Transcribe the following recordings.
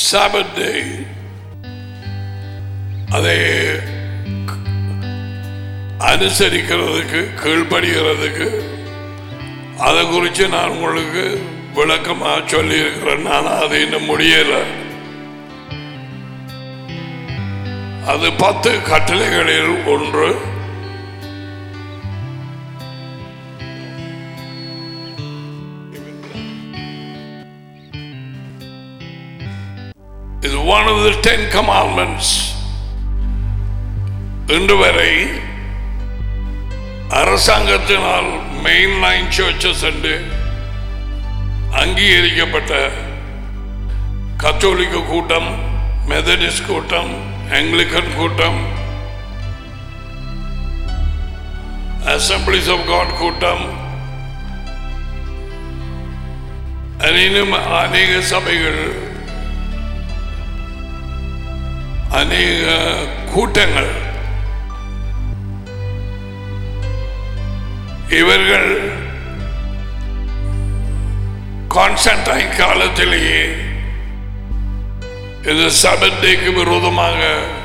Sabbath day அதை அனுசரிக்கிறதுக்கு கீழ்ப்படுகிறதுக்கு அதை குறித்து நான் உங்களுக்கு விளக்கமாக சொல்லியிருக்கிறேன் நான் அது இன்னும் முடியல அது பத்து கட்டளைகளில் ஒன்று is one of the ten commandments இன்று வரை அரசாங்கத்தினால் மெயின் லைன் சர்ச்சஸ் என்று அங்கீகரிக்கப்பட்ட கத்தோலிக்க கூட்டம் மெதடிஸ்ட் கூட்டம் ஆங்கிலிக்கன் கூட்டம் அசம்பிளிஸ் ஆஃப் காட் கூட்டம் இன்னும் அநேக சபைகள் அநேக கூட்டங்கள் இவர்கள் கான்ஸ்டன்டைன் காலத்திலேயே இது சபத்தைக்கு விரோதமாக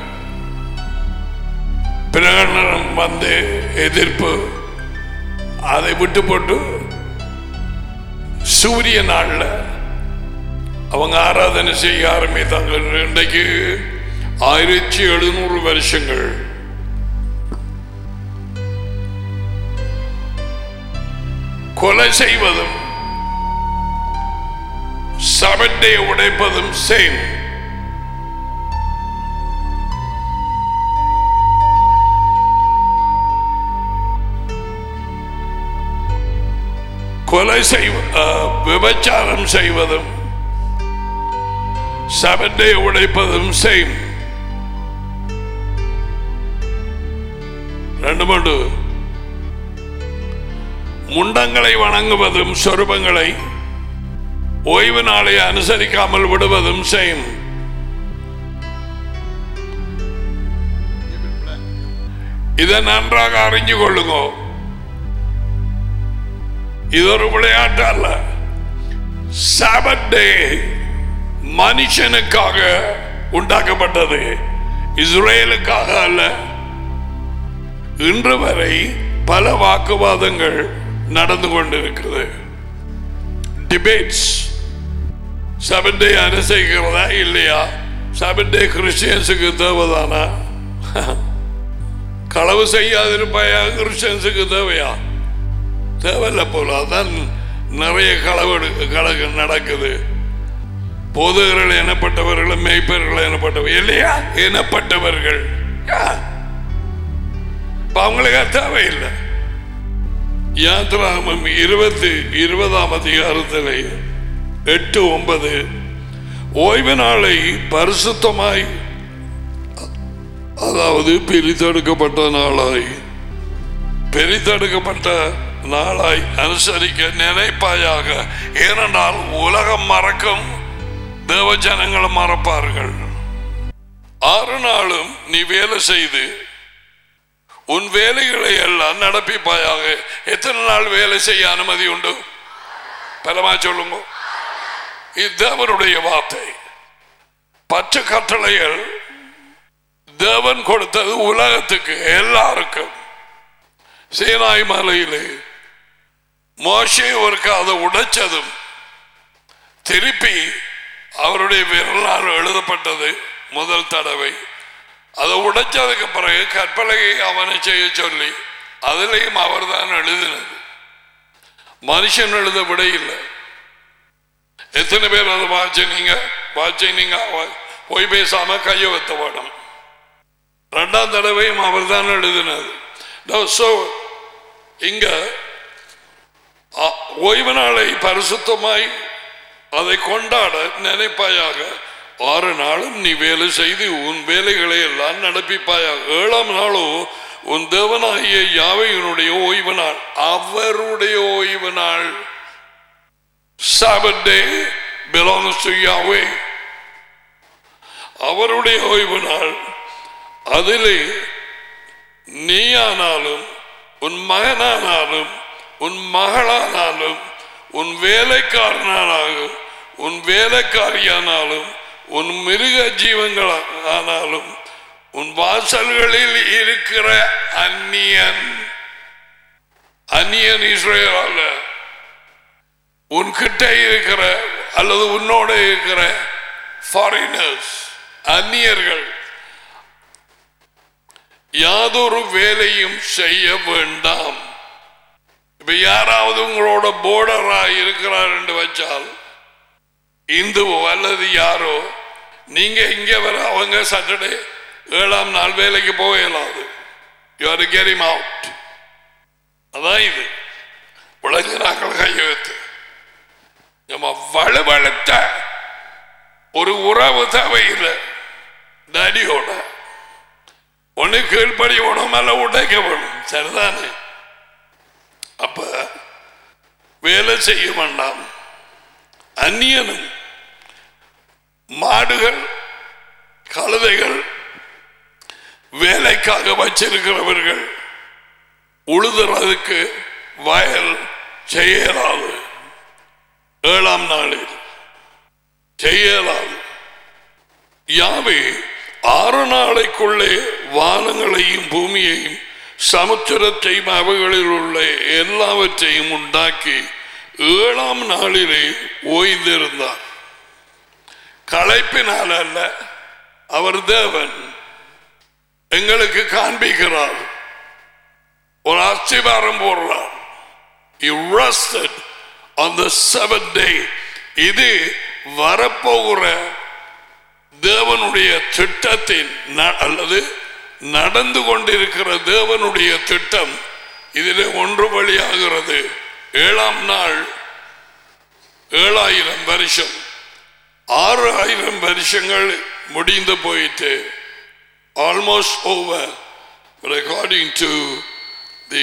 பிரகடனம் வந்து எதிர்ப்பு அதை விட்டு போட்டு சூரிய நாள்ல அவங்க ஆராதனை செய்ய ஆரம்பித்தாங்க இன்றைக்கு ஆயிரத்தி எழுநூறு வருஷங்கள் கொலை செய்வதும் சபட்டை உடைப்பதும் சேம் கொலை செய்வ அஹ், விபச்சாரம் செய்வதும் சபட்டை உடைப்பதும் சேம் ரெண்டு மண்டு முண்டங்களை வணங்குவதும் சொருபங்களை ஓய்வு நாளை அனுசரிக்காமல் விடுவதும் செய்யும் இதை நன்றாக அறிஞ்சு கொள்ளுங்க இது ஒரு விளையாட்டு அல்ல சாபத் டே மனுஷனுக்காக உண்டாக்கப்பட்டது இஸ்ரேலுக்காக அல்ல இன்று வரை பல வாக்குவாதங்கள் நடந்து கொண்டிருக்கிறது டிபேட்ஸ் செவன் டே அனுசரிக்கிறதா இல்லையா செவன் டே கிறிஸ்டியன்ஸுக்கு தேவைதானா களவு செய்யாதிருப்பாயா கிறிஸ்டியன்ஸுக்கு தேவையா தேவையில்ல போல அதான் நிறைய களவு கலகு நடக்குது போதகர்கள் எனப்பட்டவர்கள் மெய்ப்பர்கள் எனப்பட்டவர்கள் இல்லையா எனப்பட்டவர்கள் யா. இப்ப அவங்களுக்கு அது தேவையில்லை யாத்ராமம் இருபத்தி இருபதாம் அதிகாரத்தில் எட்டு ஒன்பது ஓய்வு நாளை பரிசுத்தமாய் அதாவது பிரித்தெடுக்கப்பட்ட நாளாய் பிரித்தெடுக்கப்பட்ட நாளாய் அனுசரிக்க நினைப்பாயாக ஏனென்றால் உலகம் மறக்கும் தேவ ஜனங்களும் மறப்பார்கள் ஆறு நாளும் நீ வேலை செய்து உன் வேலைகளை எல்லாம் நடப்பிப்பாயாக எத்தனை நாள் வேலை செய்ய அனுமதி உண்டு பலமா சொல்லுங்க இது தேவனுடைய வார்த்தை பச்சை கட்டளைகள் தேவன் கொடுத்தது உலகத்துக்கு எல்லாருக்கும் சீனாய் மலையிலே மோசே ஒருக்கு அதை உடைச்சதும் திருப்பி அவருடைய விரலால் எழுதப்பட்டது முதல் தடவை அதை உடைச்சதுக்கு பிறகு கற்பலகை அவனை செய்ய சொல்லி அதிலையும் அவர்தான் எழுதினது மனுஷன் எழுத விட இல்லை எத்தனை பேர் அதை வாட்சி நீங்க வாட்சி நீங்க அவ- பொய் பேசாம கைய வைத்த படம் ரெண்டாம் தடவையும் அவர்தான் எழுதினது Now, so இங்க அ- ஓய்வு நாளை பரிசுத்தமாய் அதை கொண்டாட நினைப்பாயாக ஆறு நாளும் நீ வேலை செய்து உன் வேலைகளை எல்லாம் நடப்பிப்பாயாக ஏழாம் நாளோ உன் தேவனாகிய யாவையினுடைய ஓய்வு நாள் அவருடைய ஓய்வு நாள் Sabbath day belongs to Yahweh. அவருடைய ஓய்வு நாள் அதிலே நீயானாலும் உன் மகனானாலும் உன் மகளானாலும் உன் வேலைக்காரனானாலும் உன் வேலைக்காரியானாலும் உன் மிருக ஜீவங்கள் ஆனாலும் உன் வாசல்களில் இருக்கிற அந்நியன் அந்நியன் இஸ்ரேல் அல்ல உன் கிட்ட இருக்கிற அல்லது உன்னோட இருக்கிற ஃபாரினர்ஸ் அந்நியர்கள் யாதொரு வேலையும் செய்ய வேண்டாம் இப்ப யாராவது உங்களோட போர்டரா இருக்கிறார் என்று வச்சால் இந்துவோ அல்லது யாரோ நீங்க இங்க வர அவங்க சாட்டர்டே ஏழாம் நாள் வேலைக்கு போக இயலாது யூ ஆர் கெரிங் அவுட் அதான் இது உலகிறாக்கள் கையெழுத்து நம்ம வலுவழுத்த ஒரு உறவு தேவையில்லை நடியோட ஒண்ணு கீழ்படி வேணும் அல்ல உடைக்க வேணும் சரிதானே அப்ப வேலை செய்ய வேண்டாம் அந்நியனும் மாடுகள் கழுதைகள் வேலைக்காக வச்சிருக்கிறவர்கள் உழுதுறதுக்கு வயல் செய்யலாது ஏழாம் நாளில் செய்யலாது யாவே ஆறு நாளைக்குள்ளே வானங்களையும் பூமியையும் சமுத்திரத்தையும் அவைகளில் உள்ள எல்லாவற்றையும் உண்டாக்கி ஏழாம் நாளிலே ஓய்ந்திருந்தார் களைப்பினால் அல்ல அவர் தேவன் எங்களுக்கு காண்பிக்கிறார் ஒரு அஸ்திவாரம் போடுறார் He rested on the seventh day. இது வரப்போகிற தேவனுடைய திட்டத்தின் ந- அல்லது நடந்து கொண்டிருக்கிற தேவனுடைய திட்டம் இதிலே ஒன்று வழியாகிறது ஏழாம் நாள் ஏழாயிரம் வருஷம் ஆறு ஆயிரம் வருஷங்கள் முடிந்து போயிட்டு almost over according to the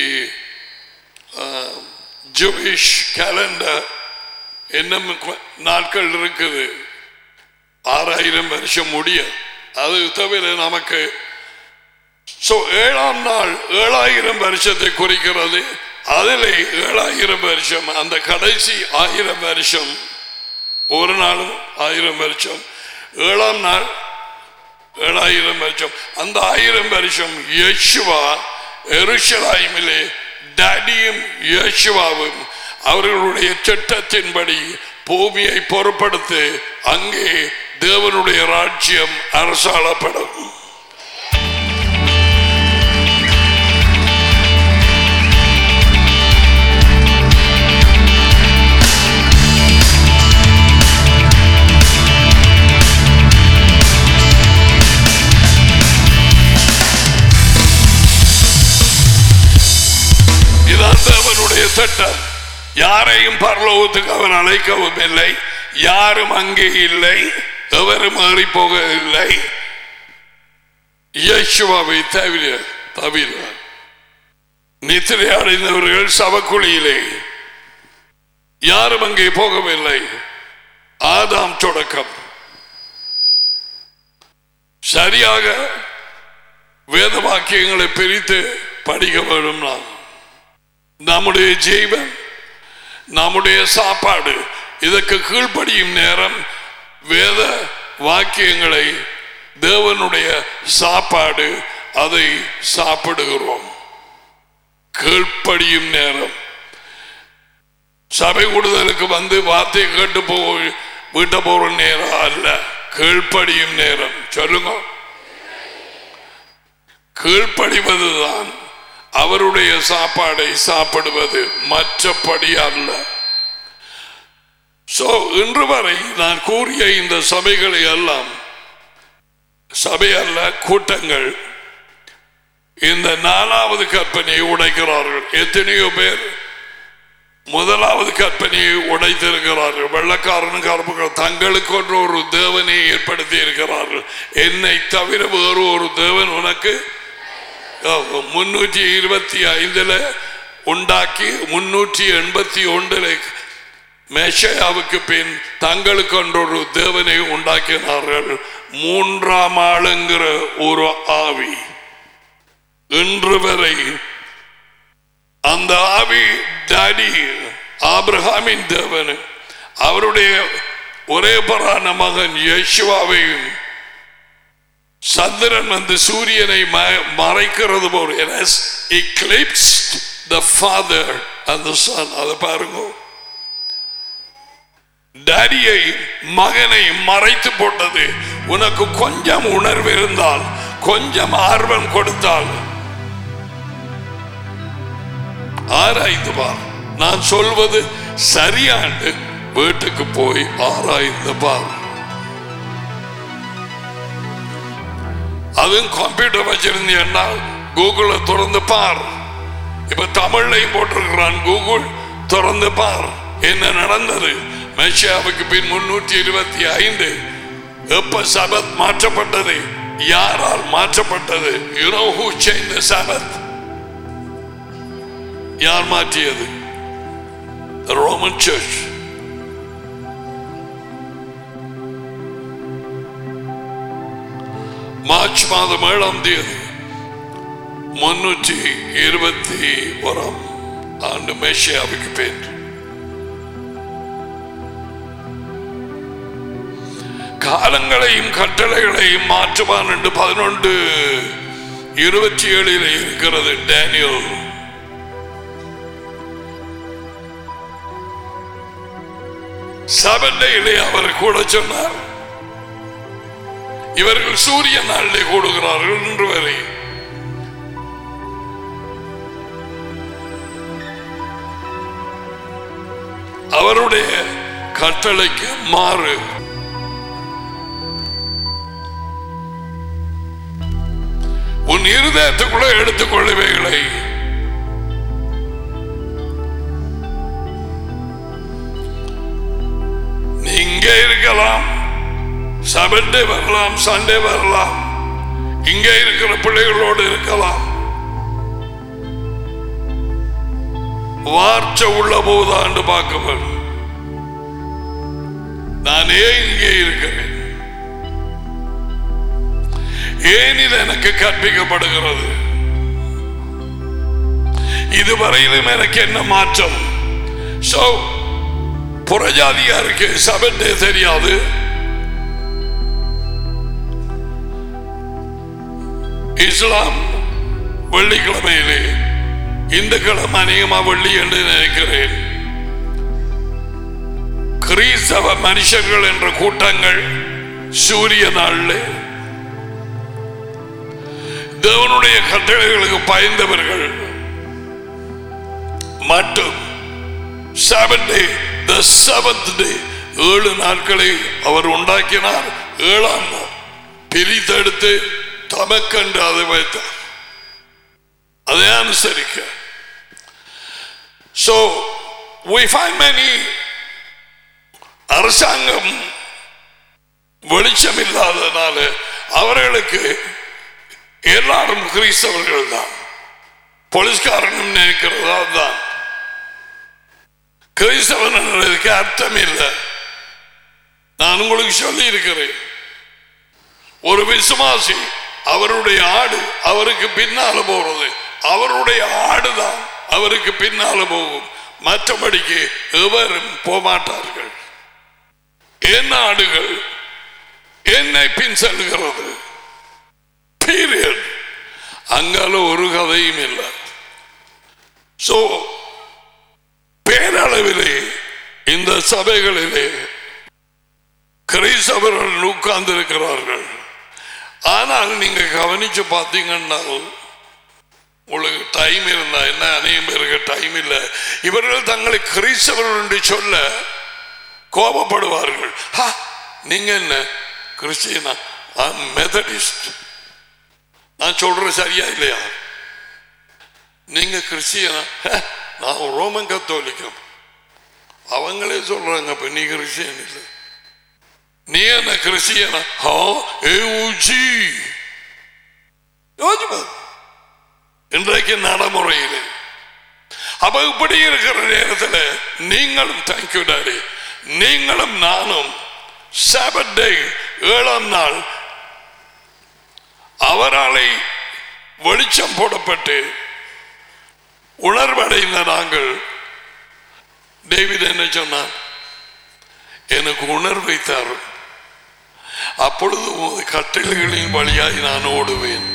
Jewish calendar என்ன நாட்கள் இருக்குது ஆறாயிரம் வருஷம் முடிய அது தவிர நமக்கு சோ ஏழாம் நாள் ஏழாயிரம் வருஷத்தை குறிக்கிறது அதிலே ஏழாயிரம் வருஷம் அந்த கடைசி ஆயிரம் வருஷம் ஒரு நாளும் ஆயிரம் வருஷம் ஏழாம் நாள் ஏழாயிரம் வருஷம் அந்த ஆயிரம் வருஷம் யேசுவா எருஷலாய்மிலே டேடியும் யேசுவாவும் அவர்களுடைய திட்டத்தின்படி பூமியை பொறுப்படுத்தி அங்கே தேவனுடைய ராஜ்யம் அரசாளப்படும் இதான் தேவனுடைய திட்டம் யாரையும் பரலோகத்துக்கு அவன் அழைக்கவும் இல்லை யாரும் அங்கே இல்லை எவரும் மாறி போகவில்லை இயேசுவாவை தவிர தவிர நித்திரை அடைந்தவர்கள் சவக்குழியிலே யாரும் அங்கே போகவில்லை ஆதாம் தொடக்கம் சரியாக வேத வாக்கியங்களை பிரித்து படிக்க வேண்டும் நாம் நம்முடைய ஜீவன் நம்முடைய சாப்பாடு இதற்கு கீழ்ப்படியும் நேரம் வேத வாக்கியங்களை தேவனுடைய சாப்பாடு அதை சாப்பிடுகிறோம் கீழ்ப்படியும் நேரம் சபை கூடுதலுக்கு வந்து வார்த்தையை கேட்டு போ வீட்ட போற நேரம் அல்ல கீழ்ப்படியும் நேரம் சொல்லுங்க கீழ்ப்படிவதுதான் அவருடைய சாப்பாடை சாப்பிடுவது மற்றபடி அல்ல சோ இன்று வரை நான் கூறிய இந்த சபைகளை எல்லாம் சபை அல்ல கூட்டங்கள் இந்த நாலாவது கற்பனையை உடைக்கிறார்கள் எத்தனையோ பேர் முதலாவது கற்பனையை உடைத்திருக்கிறார்கள் வெள்ளக்காரனும் கருப்புகள் தங்களுக்கு ஒன்று ஒரு தேவனை ஏற்படுத்தி இருக்கிறார்கள் என்னை தவிர வேறு ஒரு தேவன் உனக்கு முன்னூற்றி இருபத்தி ஐந்துல உண்டாக்கி முன்னூற்றி எண்பத்தி ஒன்றில் மேஷயாவுக்கு பின் தங்களுக்கு ஒன்றொரு தேவனை உண்டாக்கினார்கள் மூன்றாம் ஆளுங்கிற ஒரு ஆவி இன்று வரை அந்த ஆவி டாடி ஆபிரகாமின் தேவன் அவருடைய ஒரே பரான மகன் யேசுவாவையும் சந்திரன் வந்து சூரியனை ம- மறைக்கிறது போல் eclipsed the father and the son அதை பாருங்க டேடியை மகனை மறைத்து போட்டது உனக்கு கொஞ்சம் உணர்வு இருந்தால் கொஞ்சம் ஆர்வம் கொடுத்தால் ஆராய்ந்து பார் நான் சொல்வது சரியாண்டு வீட்டுக்கு போய் ஆராய்ந்து பார் அதுவும் கம்ப்யூட்டர் வச்சிருந்தீங்கன்னா கூகுளை திறந்து பார் இப்ப தமிழ்லையும் போட்டிருக்கிறான் கூகுள் திறந்து பார் என்ன நடந்தது மெஷியாவுக்கு பின் முன்னூற்றி இருபத்தி ஐந்து எப்ப சபத் மாற்றப்பட்டது யாரால் மாற்றப்பட்டது you know who change the Sabbath யார் மாற்றியது ரோமன் சர்ச் மார்ச் மாதம் ஏழாம் தேதி முன்னூற்றி இருபத்தி ஓராம் ஆண்டு மெஷியாவுக்கு பேர் காலங்களையும் கட்டளைகளையும் மாற்றுவான் என்று பதினொன்று இருபத்தி ஏழில் இருக்கிறது டேனியல் சபண்டையிலே அவர் கூட சொன்னார் இவர்கள் சூரிய நாளிலே கூடுகிறார்கள் இன்று வரை அவருடைய கட்டளைக்கு மாறு உன் இருதயத்துக்குள்ள எடுத்துக்கொள்ளுவைகளை நீ இங்கே இருக்கலாம் சபண்டே வரலாம் சண்டே வரலாம் இங்கே இருக்கிற பிள்ளைகளோடு இருக்கலாம் வார்ச்ச உள்ள போதாண்டு பார்க்கவர் நான் ஏன் இங்கே இருக்கிறேன் ஏன் இது எனக்கு கற்பிக்கப்படுகிறது இதுவரையிலும் எனக்கு என்ன மாற்றம் சோ புறஜாதியாருக்கு சபண்டே தெரியாது இஸ்லாம் வெள்ளிக்கிழமையிலே இந்த கிழமை அநேகமா வெள்ளி என்று நினைக்கிறேன் கிறிஸ்தவ மனுஷர்கள் என்ற கூட்டங்கள் சூரிய நாள்ல தேவனுடைய கட்டளைகளுக்கு பயந்தவர்கள் மட்டும் செவன் டே த செவன்த் டே ஏழு நாட்களை அவர் உண்டாக்கினார் ஏழாம் நாள் பிரித்தெடுத்து தமக்கண்டு அதை வைத்தார் அதை அனுசரிக்க So we find many அரசாங்கம் வெளிச்சம் இல்லாதனால அவர்களுக்கு எல்லாரும் கிறிஸ்தவர்கள் தான் போலீஸ்காரனும் நினைக்கிறது அதுதான் கிறிஸ்தவன் என்றதுக்கு அர்த்தம் இல்லை நான் உங்களுக்கு சொல்லி இருக்கிறேன் ஒரு விசுவாசி அவருடைய ஆடு அவருக்கு பின்னால போறது அவருடைய ஆடுதான் அவருக்கு பின்னால போகும் மற்றபடிக்கு எவரும் போமாட்டார்கள் என் ஆடுகள் என்னை பின் செல்கிறது பீரியட் அங்கால ஒரு கதையும் இல்லை சோ பேரளவிலே இந்த சபைகளிலே கிறிஸ்தவர்கள் உட்கார்ந்து இருக்கிறார்கள் ஆனால் நீங்க கவனிச்சு பார்த்தீங்கன்னா உங்களுக்கு டைம் இருந்தா என்ன அநேகம் பேருக்கு டைம் இல்லை இவர்கள் தங்களை கிறிஸ்தவர்கள் என்று சொல்ல கோபப்படுவார்கள் "ஹா, நீங்க என்ன கிறிஸ்டியனா மெத்தடிஸ்ட் நான் சொல்றது சரியா இல்லையா நீங்க கிறிஸ்டியனா "ஹ, நான் ரோமன் கத்தோலிக்கம் அவங்களே சொல்றாங்க இப்ப நீ கிறிஸ்டியன் இல்லை நீ என்ன கிறிஸ்டியனா ஹா ஏஜி இன்றைக்கு நடைமுறையில் அப்ப இப்படி இருக்கிற நேரத்தில் நீங்களும் தேங்க்யூ டாடி நீங்களும் நானும் சாபத் டே ஏழாம் நாள் அவராலை வெளிச்சம் போடப்பட்டு உணர்வடைந்த நாங்கள் டேவிட் என்ன சொன்னார் எனக்கு உணர்வை தரும் அப்பொழுது உமது கட்டளைகளின் வழியாய் நான் ஓடுவேன்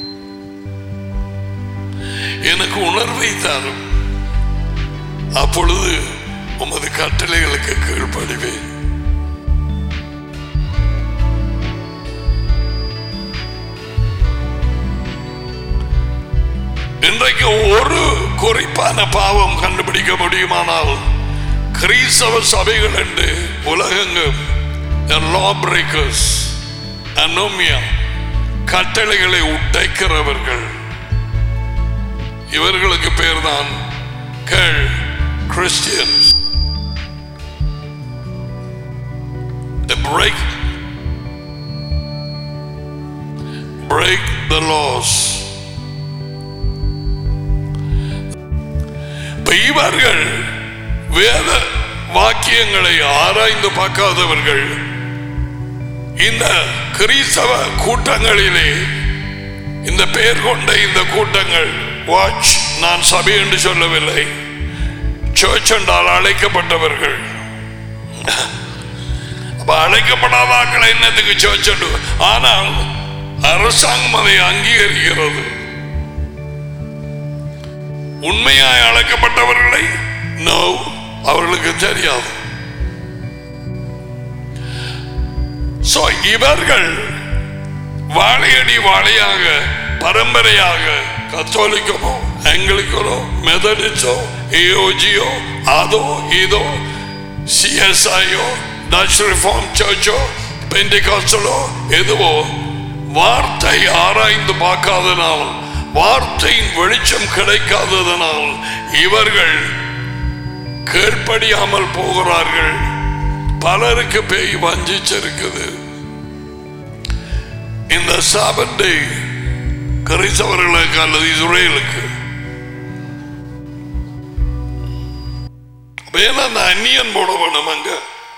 எனக்கு உணர்வை தரும் அப்பொழுது உமது கட்டளைகளுக்கு கீழ்ப்படிவேன் இன்றைக்கு ஒரு குறிப்பான பாவம் கண்டுபிடிக்க முடியுமானால் கிறிஸ்தவ சபைகள் என்று உலகெங்கும் law breakers அனோமியா கட்டளைகளை உடைக்கிறவர்கள் இவர்களுக்கு பேர் தான் கேள் Christians break break the laws இப்ப இவர்கள் வேத வாக்கியங்களை ஆராய்ந்து பார்க்காதவர்கள் இந்த கிறிஸ்தவ கூட்டங்களிலே இந்த பெயர் கொண்ட இந்த கூட்டங்கள் வாட்ச் நான் சபை என்று சொல்லவில்லை சர்ச் என்றால் அழைக்கப்பட்டவர்கள் அப்ப அழைக்கப்படாத ஆக்களை என்னத்துக்கு சர்ச் என்று ஆனால் அரசாங்கம் அதை அங்கீகரிக்கிறது உண்மையாய் அழைக்கப்பட்டவர்களை நோ அவர்களுக்கு தெரியாது So, இவர்கள் வாழையடி வாழையாக பரம்பரையாக கத்தோலிக்கமோ ஆங்கிலிக்கனோ மெதடிச்சோ ஏஓஜியோ அதோ இதோ சிஎஸ்ஐயோ டச் ரிஃபார்ம் சர்ச்சோ பெண்டிகாஸ்டலோ எதுவோ வார்த்தை ஆராய்ந்து பார்க்காதனால் வார்த்தையின் வெளிச்சம் கிடைக்காததனால் இவர்கள் கீழ்ப்படியாமல் போகிறார்கள் பலருக்கு பேய் வஞ்சிச்சிருக்குது இந்த சாபத்தை கிறிஸ்தவர்களுக்கு அல்லது இஸ்ரேலுக்கு வேலை அந்த அந்நியன் போட வேணும் அங்க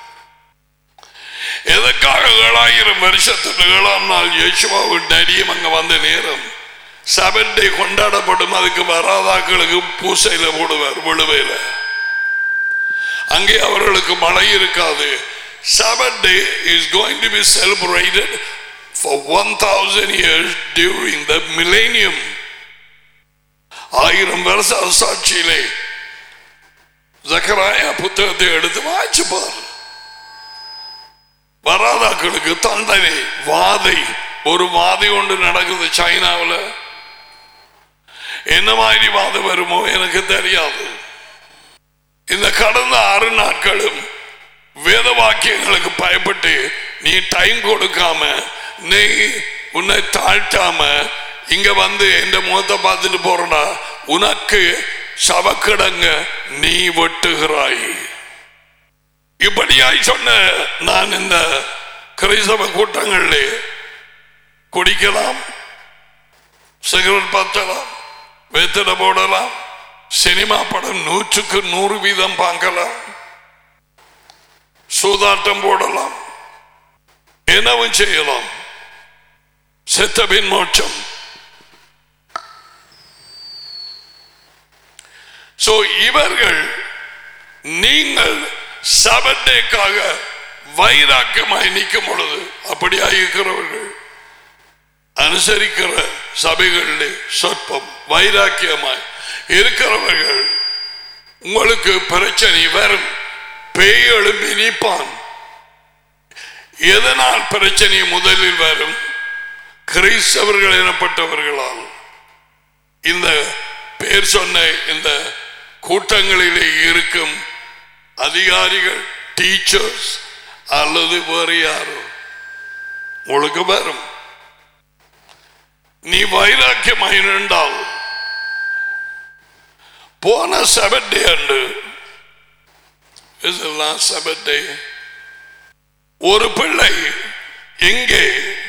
எதற்காக ஏழாயிரம் வருஷத்துக்கு ஏழாம் நாள் யேசுவாவின் அடியும் அங்க வந்த நேரம் செவன் டே கொண்டாடப்படும் அதுக்கு வராதாக்களுக்கு பூசையில போடுவார் விழுவையில அங்கே அவர்களுக்கு மழை இருக்காது seven day is going to be celebrated for one thousand years during the millennium ஆயிரம் வருஷ சாட்சியிலே ஜக்கராயா புத்தகத்தை எடுத்து வாய்ச்சு பார் வராதாக்களுக்கு தண்டனை வாதை ஒரு வாதை ஒன்று நடக்குது சைனாவில் என்ன மாதிரி வாதை வருமோ எனக்கு தெரியாது இந்த கடந்த ஆறு நாட்களும் வேத வாக்கியங்களுக்கு பயப்பட்டு நீ டைம் கொடுக்காம நீ உன்னை தாழ்த்தாம இங்க வந்து எந்த முகத்தை பார்த்துட்டு போறனா உனக்கு சவக்கிடங்க நீ வெட்டுகிறாய் இப்படியாய் சொன்ன நான் இந்த கிறிஸ்தவ கூட்டங்களிலே குடிக்கலாம் சிகரெட் பத்தலாம் வெத்திட போடலாம் சினிமா படம் நூற்றுக்கு நூறு வீதம் பார்க்கலாம் சூதாட்டம் போடலாம் என்னவும் செய்யலாம் செத்தபின் மோட்சம் சோ இவர்கள் நீங்கள் சபட்டேக்காக வைராக்கியமாய் நிற்கும் பொழுது அப்படியா இருக்கிறவர்கள் அனுசரிக்கிற சபைகளில் சொற்பம் வைராக்கியமாய் இருக்கிறவர்கள் உங்களுக்கு பிரச்சனை வரும் பேய் எழும்பி நிற்பான் எதனால் பிரச்சனை முதலில் வரும் கிறிஸ்தவர்கள் எனப்பட்டவர்களால் இந்த பேர் சொன்ன இந்த கூட்டங்களிலே இருக்கும் அதிகாரிகள் டீச்சர்ஸ் அல்லது வேறு யாரோ உங்களுக்கு வரும் நீ வைராக்கியமாய் நின்றால் போன செவன்டே அன்று இதெல்லாம் செவன்டே ஒரு பிள்ளை எங்கே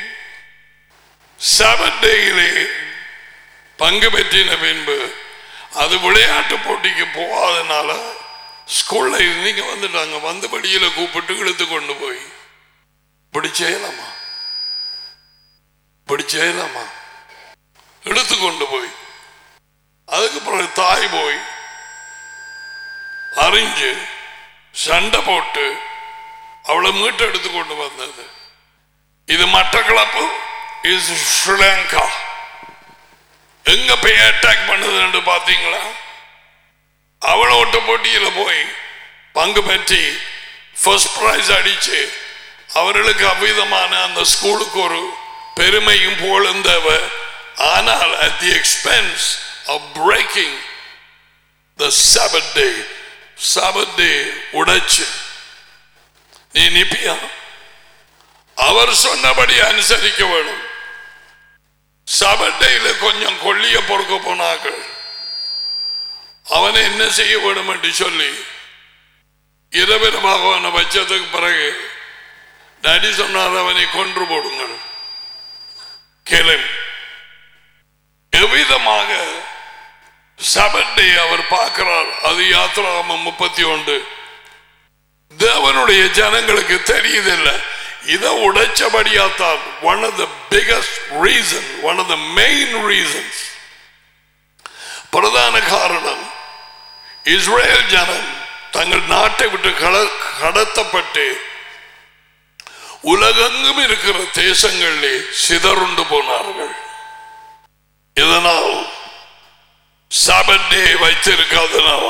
செவன்டேயிலே பங்கு பெற்றின பின்பு அது விளையாட்டு போட்டிக்கு போகாதனால ஸ்கூல்ல இருந்தீங்க வந்துட்டாங்க வந்து படியில கூப்பிட்டு இழுத்து கொண்டு போய் இப்படி செய்யலாமா இப்படி செய்யலாமா எடுத்து கொண்டு போய் அதுக்கு பிறகு தாய் போய் அறிஞ்சு சண்டை போட்டு அவளை மீட்டெடுத்து கொண்டு வந்தது இது மட்டக்களப்பு இது ஸ்ரீலங்கா எங்க போய் அட்டாக் பண்ணுதுன்னு பாத்தீங்களா அவளை ஒட்ட போட்டியில போய் பங்கு பெற்றி ஃபர்ஸ்ட் பிரைஸ் அடிச்சு அவர்களுக்கு அவ்விதமான அந்த ஸ்கூலுக்கு ஒரு பெருமையும் புகழும் தேவை ஆனால் at the expense of breaking the Sabbath day Sabbath day உடைச்சு நீ நிப்பியா அவர் சொன்னபடி அனுசரிக்க வேணும் சபட்டையில கொஞ்சம் கொள்ளிய பொறுக்க போனார்கள் அவனை என்ன செய்ய வேண்டும் என்று சொல்லி இரவிரமாக அவனை வச்சதுக்கு பிறகு டாடி சொன்னார் அவனை கொன்று போடுங்கள் கேளு எவ்விதமாக சபட்டை அவர் பார்க்கிறார் அது யாத்திராமம் முப்பத்தி ஒன்று தேவனுடைய ஜனங்களுக்கு தெரியுதில்லை இதை உடைச்சபடியாத்தான் one of the biggest reason one of the main reasons பிரதான காரணம் இஸ்ரேல் ஜனம் தங்கள் நாட்டை விட்டு கட- கடத்தப்பட்டு உலகெங்கும் இருக்கிற தேசங்களிலே சிதறுண்டு போனார்கள் இதனால் சாபண்டே வைத்திருக்காதனால்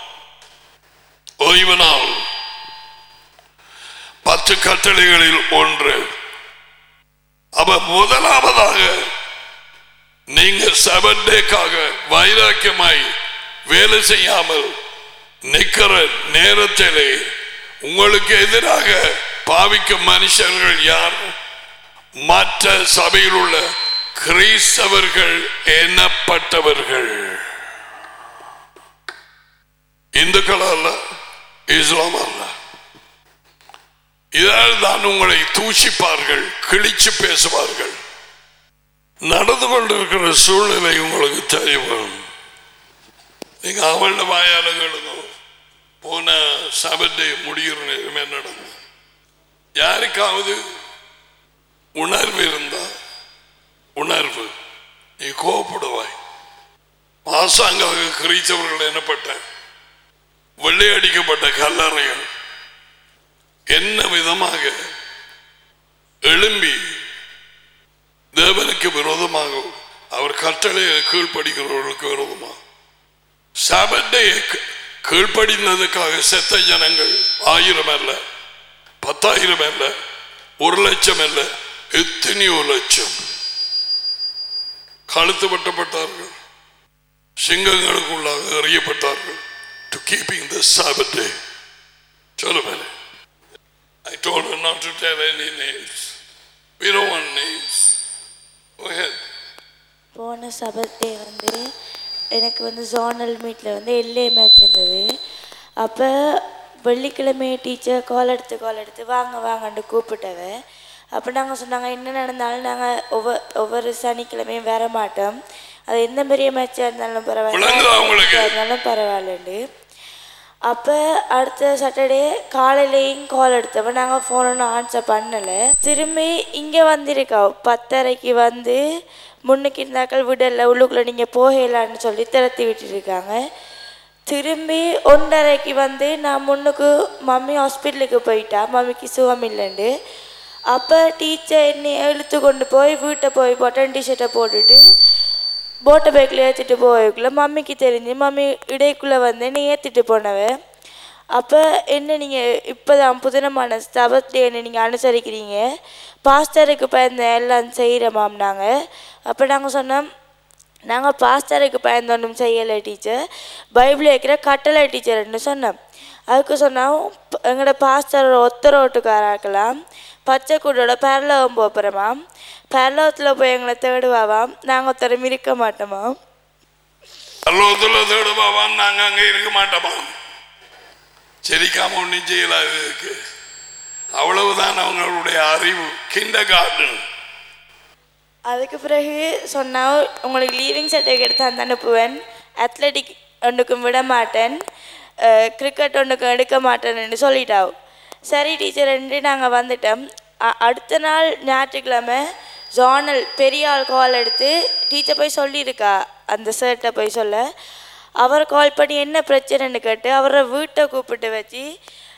ஓய்வு நாள் பத்து கட்டளைகளில் ஒன்று அவ முதலாவதாக நீங்க சபண்டேக்காக வைராக்கியமாய் வேலை செய்யாமல் நிக்கிற நேரத்திலே உங்களுக்கு எதிராக பாவிக்கும் மனுஷர்கள் யார் மற்ற சபையில் உள்ள கிறிஸ்தவர்கள் எண்ணப்பட்டவர்கள் இந்துக்கள் அல்ல இஸ்லாம் அல்ல இதனால் தான் உங்களை தூஷிப்பார்கள் கிழிச்சு பேசுவார்கள் நடந்து கொண்டிருக்கிற சூழ்நிலை உங்களுக்கு தெரியும் நீங்க அவள வாயாளங்களுக்கும் போன சபத்தை முடிகிற நேரம் என்ன நடந்தது யாருக்காவது உணர்வு இருந்தா உணர்வு நீ கோபப்படுவாய் பாசாங்காக கிரீச்சவர்கள் என்னப்பட்ட வெள்ளையடிக்கப்பட்ட கல்லறைகள் என்ன விதமாக எழும்பி தேவனுக்கு விரோதமாக அவர் கட்டளையை கீழ்ப்படுகிறவர்களுக்கு விரோதமாக சாபத்தையை கீழ்ப்படினதுக்காக செத்த ஜனங்கள் ஆயிரம் அல்ல பத்தாயிரம் அல்ல ஒரு லட்சம் அல்ல எத்தனையோ லட்சம் கழுத்து வெட்டப்பட்டார்கள் சிங்கங்களுக்குள்ளாக எறியப்பட்டார்கள் டு கீப்பிங் த சாபத்தை சொல்லுவேன் I told her not to tell any names. We don't want names. Go ahead. போன சபத்தே வந்து எனக்கு வந்து ஜோனல் மீட்டில் வந்து எல்ஏ மேட்ச் இருந்தது அப்போ வெள்ளிக்கிழமை டீச்சர் கால் எடுத்து கால் எடுத்து வாங்க வாங்கன்னு கூப்பிட்டவ அப்போ நாங்கள் சொன்னாங்க என்ன நடந்தாலும் நாங்கள் ஒவ்வொரு ஒவ்வொரு சனிக்கிழமையும் வர மாட்டோம் அது எந்த பெரிய மேட்சாக இருந்தாலும் விளங்குதா உங்களுக்கு? பரவாயில்ல இருந்தாலும் பரவாயில்லண்டு அப்போ அடுத்த சாட்டர்டே காலையிலேயும் கால் எடுத்தவன் நாங்கள் ஃபோன் ஒன்றும் ஆன்சர் பண்ணலை திரும்பி இங்கே வந்திருக்கா பத்தரைக்கு வந்து முன்னுக்கு இருந்தாக்கள் விடலை உள்ளுக்குள்ளே நீங்கள் போகலான்னு சொல்லி திரத்தி விட்டுருக்காங்க திரும்பி ஒன்றரைக்கு வந்து நான் முன்னுக்கு மம்மி ஹாஸ்பிட்டலுக்கு போயிட்டா மம்மிக்கு சுகம் இல்லைண்டு அப்போ டீச்சர் என்னை இழுத்து கொண்டு போய் வீட்டை போய் பட்டன் டிஷர்ட்டை போட்டுட்டு போட்டை பேக்கில் ஏற்றிட்டு போய்க்குள்ள மம்மிக்கு தெரிஞ்சு மம்மி இடைக்குள்ளே வந்து என்னை ஏற்றிட்டு போனவ அப்போ என்ன நீங்கள் இப்போ தான் புதினமான ஸ்தபத்தை என்ன நீங்கள் அனுசரிக்கிறீங்க பாஸ்டருக்கு பயந்த எல்லாம் செய்கிறோமாம் நாங்கள் அப்போ நாங்கள் சொன்னோம் நாங்கள் பாஸ்டருக்கு பயந்து ஒன்றும் செய்யலை டீச்சர் பைபிள் வைக்கிற கட்டளை டீச்சர்னு சொன்னோம் அதுக்கு சொன்னோம் ப- எங்களோட பாஸ்டர் ஒத்தரோட்டுக்காராக்கலாம் பச்சை கூடோட பரலவம் போகிறோமாம் பரலவத்தில் போய் எங்களை தேடுவாவாம் நாங்கள் ஒருத்தரும் இருக்க மாட்டோமாம் அல்லோத்துல தேடுவான் நாங்க அங்க இருக்க மாட்டோமா செரிக்காம ஒன்றும் செய்யலாது இருக்கு அவ்வளவுதான் அவங்களுடைய அறிவு கிண்ட கார்டன் அதுக்கு பிறகு சொன்னால் உங்களுக்கு லீவிங் சர்டிஃபிகேட் தான் அனுப்புவேன் அத்லெட்டிக் ஒன்றுக்கும் விட மாட்டேன் கிரிக்கெட் ஒன்றுக்கும் எடுக்க மாட்டேன்னு சொல்லிட்டாவு சரி டீச்சர் என்று நாங்கள் வந்துட்டோம் அ- அடுத்த நாள் ஞாயிற்றுக்கிழமை ஜோனல் பெரிய ஆள் கால் எடுத்து டீச்சர் போய் சொல்லியிருக்கா அந்த சார்கிட்ட போய் சொல்ல அவர் கால் பண்ணி என்ன பிரச்சனைன்னு கேட்டு அவரை வீட்டை கூப்பிட்டு வச்சு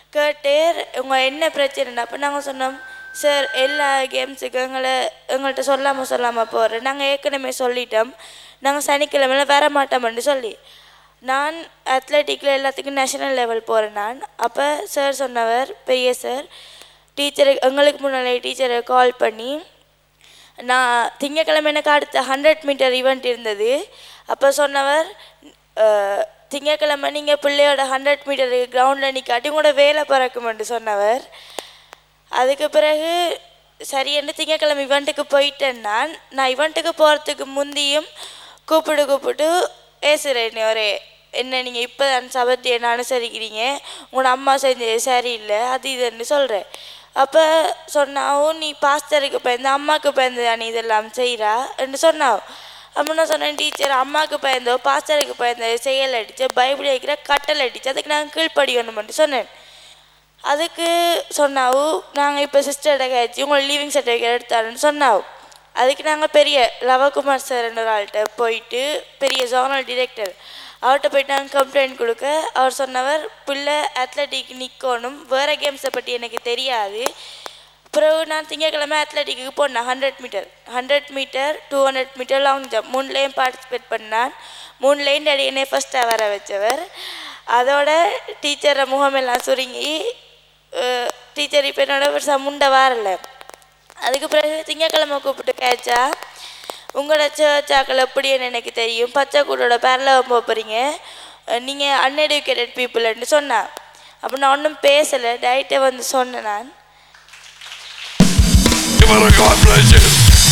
கேட்டு உங்கள் என்ன பிரச்சனை அப்போ நாங்கள் சொன்னோம் சார் எல்லா கேம்ஸுக்கும் எங்களை எங்கள்கிட்ட சொல்லாமல் சொல்லாமல் போகிறேன் நாங்கள் ஏற்கனவே சொல்லிட்டோம் நாங்கள் சனிக்கிழமையில வர மாட்டோம்னு சொல்லி நான் அத்லெட்டிக்கில் எல்லாத்துக்கும் நேஷனல் லெவல் போகிறேன் நான் அப்போ சார் சொன்னவர் பெரிய சார் டீச்சரு எங்களுக்கு முன்னாலே டீச்சரை கால் பண்ணி நான் திங்கக்கிழமை எனக்கு அடுத்த ஹண்ட்ரட் மீட்டர் ஈவெண்ட் இருந்தது அப்போ சொன்னவர் அஹ், திங்கக்கிழமை நீங்கள் பிள்ளையோட ஹண்ட்ரட் மீட்டர் கிரவுண்டில் நிற்காட்டி உங்களோட வேலை பறக்குமென்று சொன்னவர் அதுக்கு பிறகு சரி என்று திங்கக்கிழமை இவெண்ட்டுக்கு போயிட்டேன் நான் நான் இவெண்ட்டுக்கு போகிறதுக்கு முந்தியும் கூப்பிட்டு கூப்பிட்டு பேசுகிறேன் ஒரே என்ன நீங்கள் இப்போ தான் சபத்தி என்ன அனுசரிக்கிறீங்க உங்களோட அம்மா செஞ்சது சரியில்லை அது இதுன்னு சொல்கிறேன் அப்போ சொன்னாவும் நீ பாஸ்டருக்கு பயந்து அம்மாவுக்கு பயந்து நீ இதெல்லாம் செய்கிறா என்று சொன்னாவும் அப்போ நான் சொன்னேன் டீச்சர் அம்மாவுக்கு பயந்தோ பாஸ்டருக்கு பயந்தோ செயல் அடிச்சு பைபிள் அடிக்கிற கட்டல் அடிச்சு அதுக்கு நாங்கள் கீழ்ப்படியணும்னு சொன்னேன் அதுக்கு சொன்னாவு நாங்கள் இப்போ சிஸ்டர்கிட்ட கழிச்சு உங்களை லீவிங் சர்டிஃபிகேட் எடுத்தாருன்னு சொன்னாவு அதுக்கு நாங்கள் பெரிய லவகுமார் சார் ஒரு ஆள்கிட்ட போயிட்டு பெரிய ஜோனல் டிரெக்டர் அவர்கிட்ட போயிட்டு நாங்கள் கம்ப்ளைண்ட் கொடுக்க அவர் சொன்னவர் பிள்ளை அத்லட்டிக் நிற்கணும் வேறு கேம்ஸை பற்றி எனக்கு தெரியாது பிறகு நான் திங்கக்கிழமை அத்லட்டிக்கு போனேன் hundred meter hundred meter two hundred meter long jump மூணுலேயும் பார்ட்டிசிபேட் பண்ணான் மூணுலேயும் டேடி என்னை ஃபஸ்ட்டாக வர வச்சவர் அதோட டீச்சரை முகமெல்லாம் சுருங்கி டீச்சர் இப்போ என்னோட பெருசாக முண்டை வாரல அதுக்கு பிறகு திங்கக்கிழமை கூப்பிட்டு கேச்சா உங்களோட சேர்ச்சாக்கள் எப்படின்னு எனக்கு தெரியும் பச்சை கூடோட பேரில் போக போகிறீங்க நீங்கள் அன்எடுக்கேட்டட் பீப்புள்னு சொன்னா அப்போ நான் ஒன்றும் பேசலை டைட்டை வந்து சொன்னேன் நான் Give her a God bless you.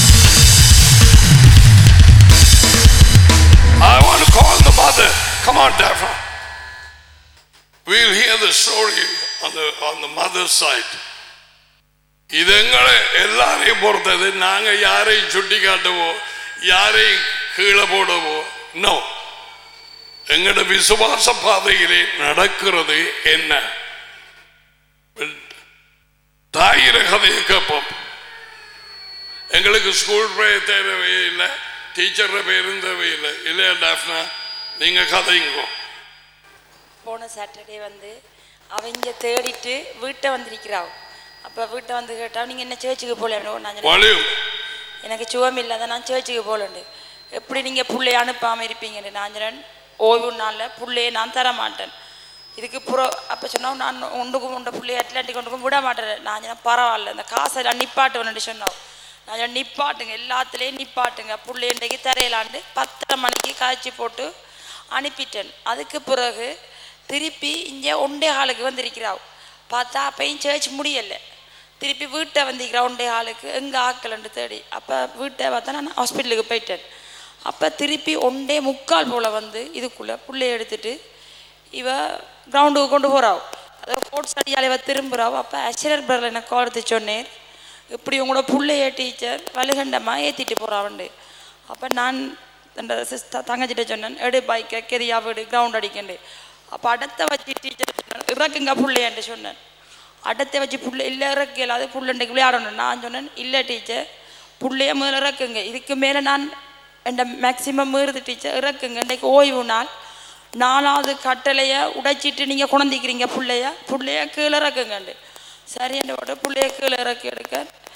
I want to call the mother. Come on, Daphne. We'll hear the story on the on the mother's side. இது எங்களை எல்லாரையும் பொறுத்தது நாங்க யாரையும் சுட்டி காட்டவோ யாரையும் கீழே போடவோ நோ எங்களோட விசுவாச பாதையிலே நடக்கிறது என்ன தாயிர கதையை கேட்போம் எங்களுக்கு ஸ்கூல் பேர் தேவையே இல்லை டீச்சர் பேரும் தேவையில்லை இல்லையா டாஃப்னா நீங்க கதைங்க போன சாட்டர்டே வந்து அவங்க தேடிட்டு வீட்டை வந்திருக்கிறாள் அப்போ வீட்டை வந்து கேட்டா நீங்கள் என்ன சேர்ச்சுக்கு போகலன்னு நான் சொன்னேன், வலியும் எனக்கு சுகம் இல்லாத நான் சேர்ச்சுக்கு போகலண்டு எப்படி நீங்கள் புள்ளைய அனுப்பாமல் இருப்பீங்கன்னு நான் சொன்னேன் ஓய்வு நாளில் புள்ளையை நான் தர மாட்டேன் இதுக்கு புற அப்போ சொன்னோம் நான் ஒன்றுக்கும் உண்ட புள்ளைய அட்லாண்டிக் ஒன்றுக்கும் விட மாட்டேன் நான் சொன்னேன் பரவாயில்ல இந்த காசை நான் நிப்பாட்டுவேன்னு சொன்னோம் நான் சொன்னேன் நிப்பாட்டுங்க எல்லாத்துலேயும் நிப்பாட்டுங்க புள்ளை இன்றைக்கு தரையிலாண்டு பத்தரை மணிக்கு காய்ச்சி போட்டு அனுப்பிட்டேன் அதுக்கு பிறகு திருப்பி இங்கே ஒண்டே ஹாலுக்கு வந்திருக்கிறாள் பார்த்தா அப்பையும் சேர்ச் முடியலை திருப்பி வீட்டை வந்திருக்கிறா ஒண்டே ஹாலுக்கு எங்கே ஆக்கலன்னு தேடி அப்போ வீட்டை பார்த்தா நான் ஹாஸ்பிட்டலுக்கு போயிட்டேன் அப்போ திருப்பி ஒண்டே முக்கால் போல் வந்து இதுக்குள்ளே புள்ளைய எடுத்துட்டு இவ கிரவுண்டுக்கு கொண்டு போகிறாள் அதை கோட்ஸ் அடியால் இவ திரும்புகிறாவோ அப்போ அஷரர் பிரதர் எனக்கு கால் எடுத்து சொன்னேன் இப்படி உங்களோட புள்ளைய டீச்சர் வலுகண்டமாக ஏற்றிட்டு போகிறாவுண்டு அப்போ நான் அந்த சிஸ்டர் தங்கச்சிட்ட சொன்னேன் எடு பைக்கை கெரியா வீடு கிரவுண்ட் அடிக்கண்டு அப்போ அடத்தை வச்சு டீச்சர் சொன்னேன் இறக்குங்க புள்ளையன்ட்டு சொன்னேன் அடத்தை வச்சு புள்ள இல்லை இறக்கு இல்லாத புள்ளண்டைக்கு விளையாடணும் நான் சொன்னேன் இல்லை டீச்சர் புள்ளைய முதல்ல இறக்குங்க இதுக்கு மேலே நான் என் மேக்சிமம் மீறுது டீச்சர் இறக்குங்க இன்றைக்கு ஓய்வு நாள் நாலாவது கட்டளையை உடைச்சிட்டு நீங்கள் குழந்திக்கிறீங்க புள்ளைய புள்ளைய கீழே இறக்குங்கண்டு சரி என்னோட புள்ளைய கீழே இறக்கி எடுக்க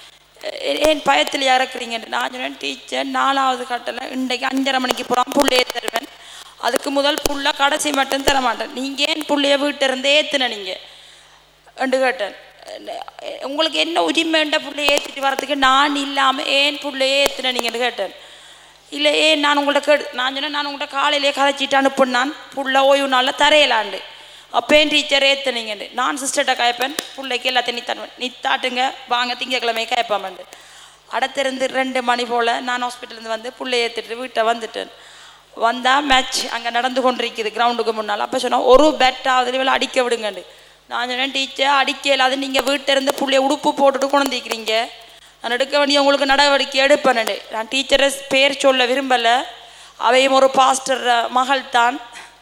"ஏ- ஏன் பயத்தில் இறக்குறீங்கன்னு நான் சொன்னேன் டீச்சர் நாலாவது கட்டளை இன்றைக்கு அஞ்சரை மணிக்கு போகிறான் புள்ளைய தருவேன் அதுக்கு முதல் புள்ள கடைசி மட்டும் தர மாட்டேன் நீங்கள் ஏன் புள்ளைய வீட்டிலிருந்து ஏற்றுன நீங்கள் என்று கேட்டேன் அஹ் உங்களுக்கு என்ன உரிமைன்ற புள்ளைய ஏற்றிட்டு வரதுக்கு நான் இல்லாமல் ஏன் புள்ளைய ஏற்றின நீங்கன்னு கேட்டேன் இல்லை ஏன் நான் உங்கள்கிட்ட கேட்டு நான் சொன்னேன் நான் உங்கள்கிட்ட காலையிலே கதைச்சிட்டு அனுப்புனான் புள்ள ஓய்வு நாளில் தரையலாண்டு அப்பேன் டீச்சர் ஏற்றுனீங்கன்னு நான் சிஸ்டர்கிட்ட கேட்பேன் பிள்ளைக்கு எல்லாத்தையும் நீ தருவேன் நீ தாட்டுங்க வாங்க திங்கக்கிழமை கேட்பாமண்டு அடுத்திருந்து ரெண்டு மணி போல் நான் ஹாஸ்பிட்டல்லேருந்து வந்து புள்ளைய ஏற்றிட்டு வீட்டை வந்துட்டேன் வந்தால் மேட்ச் அங்கே நடந்து கொண்டிருக்குது கிரவுண்டுக்கு முன்னால் அப்போ சொன்னால் ஒரு பேட்டாவது இவ்வளோ அடிக்க விடுங்கண்டு நான் சொன்னேன் டீச்சர் அடிக்க இல்லாத நீங்கள் வீட்டில் இருந்து புள்ளைய உடுப்பு போட்டுட்டு கொண்டிருக்கிறீங்க நான் எடுக்க வேண்டிய உங்களுக்கு நடவடிக்கை எடுப்பேன் நான் டீச்சரை பேர் சொல்ல விரும்பலை அவையும் ஒரு பாஸ்டர் மகள் தான்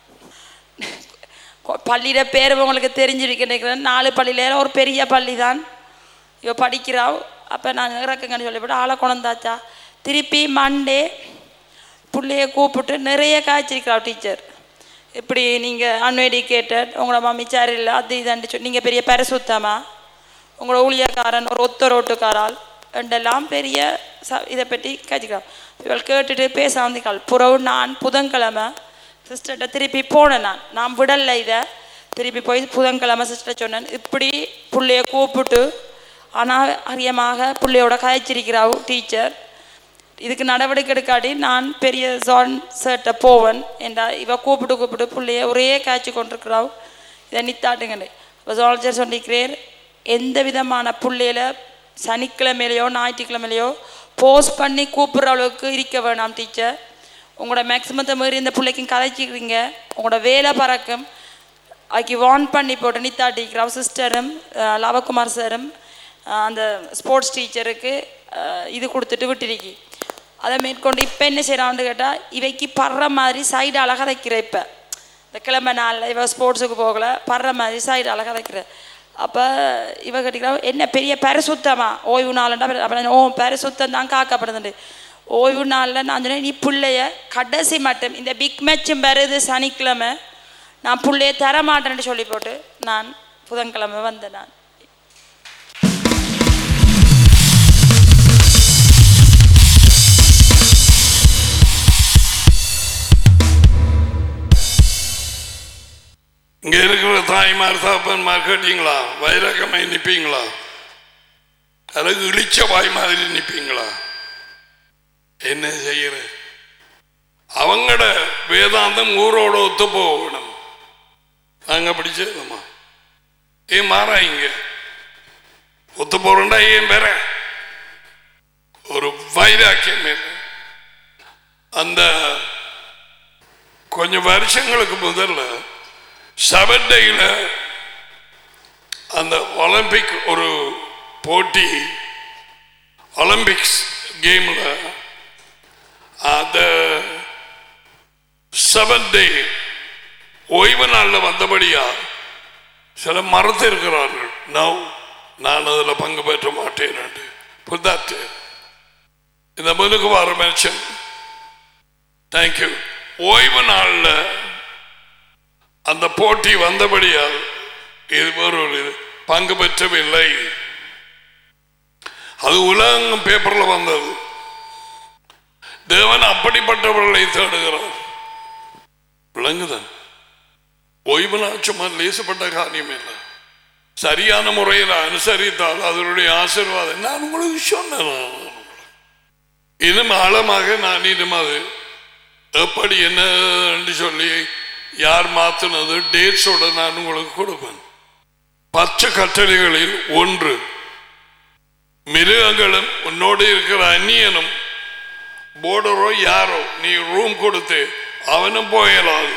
பள்ளியில பேர் உங்களுக்கு தெரிஞ்சிருக்கிறேன் நாலு பள்ளியில ஒரு பெரிய பள்ளி தான் இவ படிக்கிறா அப்போ நான் இறக்குங்கன்னு சொல்லிவிட்டு ஆளை கொண்டாச்சா திருப்பி மண்டே பிள்ளைய கூப்பிட்டு நிறைய காய்ச்சிருக்கிறா டீச்சர் இப்படி நீங்கள் அன்எடுக்கேட்டட் உங்களோட மம்மி சரியில்லை அது இதாண்டு சொல்லி நீங்கள் பெரிய பரிசுத்தமா உங்களோட ஊழியக்காரன் ஒரு ஒத்த ரோட்டுக்காரால் என்றெல்லாம் பெரிய ச இதை பற்றி கழிக்கிறான் இவள் கேட்டுட்டு பேச வந்திருக்காள் புறவு நான் புதன்கிழமை சிஸ்டர்கிட்ட திருப்பி போனேன் நான் நான் விடலை இதை திருப்பி போய் புதன்கிழமை சிஸ்டர் சொன்னேன் இப்படி புள்ளைய கூப்பிட்டு அநாகரியமாக புள்ளையோட கதைச்சிருக்கிறாவு டீச்சர் இதுக்கு நடவடிக்கை எடுக்காட்டி நான் பெரிய ஜான் சர்ட்ட போவேன் என்றா இவ கூப்பிட்டு கூப்பிட்டு பிள்ளைய ஒரே காய்ச்சி கொண்டிருக்கிறாவு இதை நித்தாட்டுங்கன்னு இப்போ ஜாலஜர் சொல்லிக்கிறேன் எந்த விதமான புள்ளையில சனிக்கிழமையிலையோ ஞாயிற்றுக்கிழமையிலையோ போஸ்ட் பண்ணி கூப்பிட்ற அளவுக்கு இருக்க வேணாம் டீச்சர் உங்களோட மேக்ஸிமத்தை மீறி இந்த பிள்ளைக்கும் கதைச்சிக்கிறீங்க உங்களோட வேலை பறக்கும் அதுக்கு வார்ன் பண்ணி போட்டு நித்தாட்டிக்கிறோம் சிஸ்டரும் லவகுமார் சாரும் அஹ், அந்த ஸ்போர்ட்ஸ் டீச்சருக்கு அஹ், இது கொடுத்துட்டு விட்டுருக்கி அதை மேற்கொண்டு இப்போ என்ன செய்கிறான்னு கேட்டால் இவைக்கு படுற மாதிரி சைடு அழகாக தைக்கிற இப்போ இந்த கிழமை நாளில் இவ ஸ்போர்ட்ஸுக்கு போகல படுற மாதிரி சைடு அழகாக தைக்கிற அப்போ இவ கேட்டிக்கிறா என்ன பெரிய பரிசுத்தமா ஓய்வு நாளுண்டா அப்புறம் ஓ பரிசுத்தம் தான் காக்கப்படுதுண்டு ஓய்வு நாளில் நான் சொன்னேன் நீ பிள்ளைய கடைசி மட்டும் இந்த பிக் மேட்சும் வருது சனிக்கிழமை நான் பிள்ளைய தர மாட்டேன்னு சொல்லி போட்டு நான் புதன்கிழமை வந்தேன் நான் இங்க இருக்கிற தாய்மார் தாப்பன்மார் கேட்டீங்களா வைரகமாய் நிப்பீங்களா அல்லது இழிச்ச வாய் மாதிரி நிப்பீங்களா என்ன செய்யற அவங்களோட வேதாந்தம் ஊரோட ஒத்து போகணும் நாங்க அப்படி செய்யணுமா ஏன் மாறாங்க ஒத்து போறோம்டா ஏன் வேற ஒரு வைராக்கியம் வேற. அந்த கொஞ்சம் வருஷங்களுக்கு முதல்ல செவன் டேயில் அந்த ஒலிம்பிக் ஒரு போட்டி ஒலிம்பிக்ஸ் கேமில் அந்த செவன் டே ஓய்வு நாளில் வந்தபடியா சில மறந்து இருக்கிறார்கள் நவ் நான் அதில் பங்கு பெற்ற மாட்டேன் புதாத்து இந்த முன்னுக்கு வர மென்ஷன் தேங்க்யூ ஓய்வு நாளில் அந்த போட்டி வந்தபடியால் இது ஒரு இது பங்கு பெற்றவில்லை அது உலகம் பேப்பர்ல வந்தது தேவன் அப்படிப்பட்டவர்களை தேடுகிறார் விளங்குதான் ஓய்வு நாள் சும்மா லேசப்பட்ட காரியம் இல்லை சரியான முறையில் அனுசரித்தால் அதனுடைய ஆசீர்வாதம் நான் உங்களுக்கு சொன்னேன் இன்னும் ஆழமாக நான் இன்னும் அது எப்படி என்ன என்று சொல்லி யார் மாத்தினது டேட்ஸோட நான் உங்களுக்கு கொடுப்பேன் பச்சை கட்டளைகளில் ஒன்று மிருகங்களும் உன்னோடு இருக்கிற அந்நியனும் போர்டரோ யாரோ நீ ரூம் கொடுத்து அவனும் போயலாது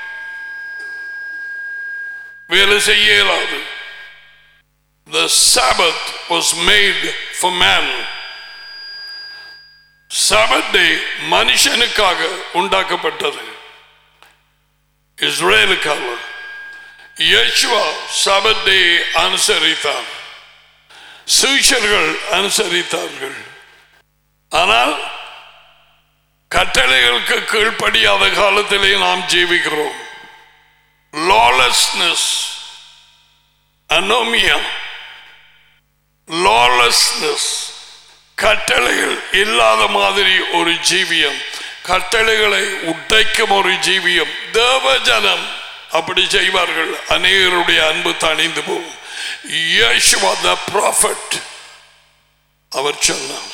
வேலை செய்ய இயலாது The Sabbath was made for man. Sabbath day மனுஷனுக்காக உண்டாக்கப்பட்டது இஸ்ரேலுக்காக இயேசுவா சபத் டே அனுசரித்தார் சீஷர்கள் அனுசரித்தார்கள் ஆனால் கட்டளைகளுக்கு கீழ்ப்படியாத காலத்திலே நாம் ஜீவிக்கிறோம் லாலஸ்னஸ் அனோமியா லாலஸ்னஸ் கட்டளைகள் இல்லாத மாதிரி ஒரு ஜீவியம் கட்டளைகளை உடைக்கும் ஒரு ஜீவியம் தேவஜனம் அப்படி செய்வார்கள் அநேகருடைய அன்பு தணிந்து போகும் Yeshua the prophet அவர் சொன்னார்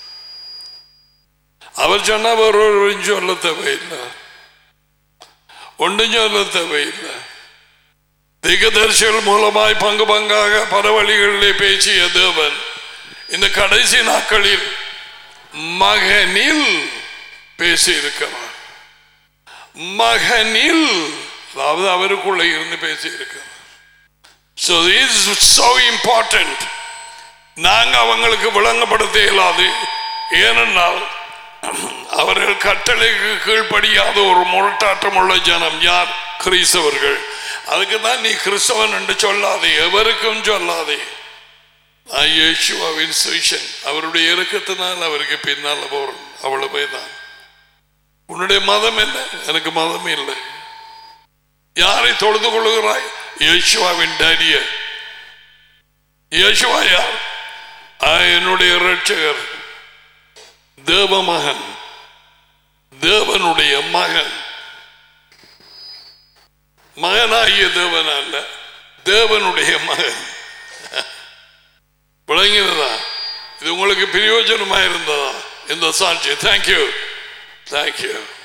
அவர் சொன்ன ஒரு சொல்ல தேவையில்லை ஒன்றும் சொல்ல தேவையில்லை திகதர்சிகள் மூலமாய் பங்கு பங்காக பல வழிகளிலே பேசிய தேவன் இந்த கடைசி நாட்களில் மகனில் பேசியிருக்கிறார் மகனில் அதாவது அவருக்குள்ள இருந்து பேசியிருக்கிறார் So this is so important. நாங்க அவங்களுக்கு விளங்கப்படுத்த இயலாது ஏனென்றால் அவர்கள் கட்டளைக்கு கீழ்ப்படியாத ஒரு முரட்டாட்டம் உள்ள ஜனம் யார் கிறிஸ்தவர்கள் அதுக்கு தான் நீ கிறிஸ்தவன் என்று சொல்லாதே எவருக்கும் சொல்லாதே நான் இயேசுவாவின் சுவிஷன் அவருடைய இறக்கத்தினால் அவருக்கு பின்னால் போறோம் அவ்வளவு தான் உன்னுடைய மதம் என்ன எனக்கு மதம் இல்லை யாரை தொழுது கொள்ளுகிறாய் யேசுவாவின் டேடிய யேசுவா யார் ஆ, என்னுடைய ரட்சகர் தேவ மகன் தேவனுடைய மகன் மகனாகிய தேவன் அல்ல தேவனுடைய மகன் விளங்கினதா இது உங்களுக்கு பிரயோஜனமா இருந்ததா இந்த சாட்சி தேங்க்யூ தேங்க்யூ